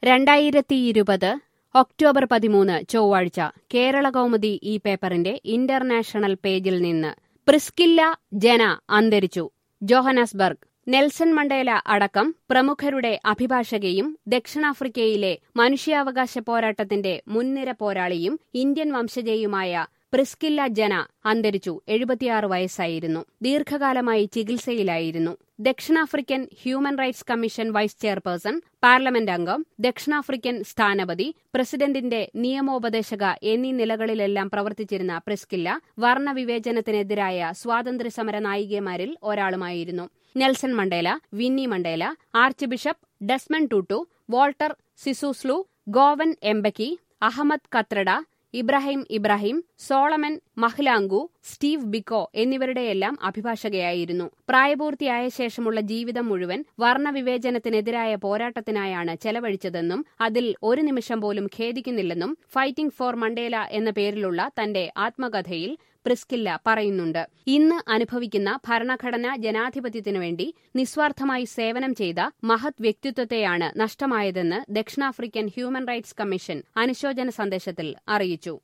രണ്ടായിരത്തി ഇരുപത് ഒക്ടോബർ പതിമൂന്ന് ചൊവ്വാഴ്ച കേരള കൗമുദി ഈ പേപ്പറിന്റെ ഇന്റർനാഷണൽ പേജിൽ നിന്ന് പ്രിസ്കില്ല ജന അന്തരിച്ചു ജോഹനാസ്ബർഗ് നെൽസൺ മണ്ടേല അടക്കം പ്രമുഖരുടെ അഭിഭാഷകയും ദക്ഷിണാഫ്രിക്കയിലെ മനുഷ്യാവകാശ പോരാട്ടത്തിന്റെ മുൻനിര പോരാളിയും ഇന്ത്യൻ വംശജയുമായ പ്രിസ്കില്ല ജന അന്തരിച്ചു എഴുപത്തിയാറ് വയസ്സായിരുന്നു ദീർഘകാലമായി ചികിത്സയിലായിരുന്നു ദക്ഷിണാഫ്രിക്കൻ human rights commission vice chairperson parliament അംഗം ദക്ഷിണാഫ്രിക്കൻ സ്ഥാനപതി പ്രസിഡന്റിന്റെ നിയമോപദേശക എന്നീ നിലകളിലെല്ലാം പ്രവർത്തിച്ചിരുന്ന പ്രിസ്കില്ല വർണ്ണവിവേചനത്തിനെതിരായ സ്വാതന്ത്ര്യസമര നായികമാരിൽ ഒരാളുമായിരുന്നു Nelson Mandela Winnie Mandela archbishop Desmond Tutu Walter Sisulu Govan Mbeki Ahmed Kathrada Ibrahim Ibrahim Solomon Mahlangu Steve Biko എന്നിവരുടെയെല്ലാം അഭിഭാഷകയായിരുന്നു പ്രായപൂർത്തിയായ ശേഷമുള്ള ജീവിതം മുഴുവൻ വർണ്ണവിവേചനത്തിനെതിരായ പോരാട്ടത്തിനായാണ് ചെലവഴിച്ചതെന്നും അതിൽ ഒരു നിമിഷം പോലും ഖേദിക്കുന്നില്ലെന്നും ഫൈറ്റിംഗ് ഫോർ മണ്ടേല എന്ന പേരിലുള്ള തന്റെ ആത്മകഥയിൽ പ്രിസ്കില്ല പറയുന്നുണ്ട് ഇന്ന് അനുഭവിക്കുന്ന ഭരണഘടനാ ജനാധിപത്യത്തിനു വേണ്ടി നിസ്വാർത്ഥമായി സേവനം ചെയ്ത മഹത് വ്യക്തിത്വത്തെയാണ് നഷ്ടമായതെന്ന് ദക്ഷിണാഫ്രിക്കൻ ഹ്യൂമൻ റൈറ്റ്സ് കമ്മീഷൻ അനുശോചന സന്ദേശത്തിൽ അറിയിച്ചു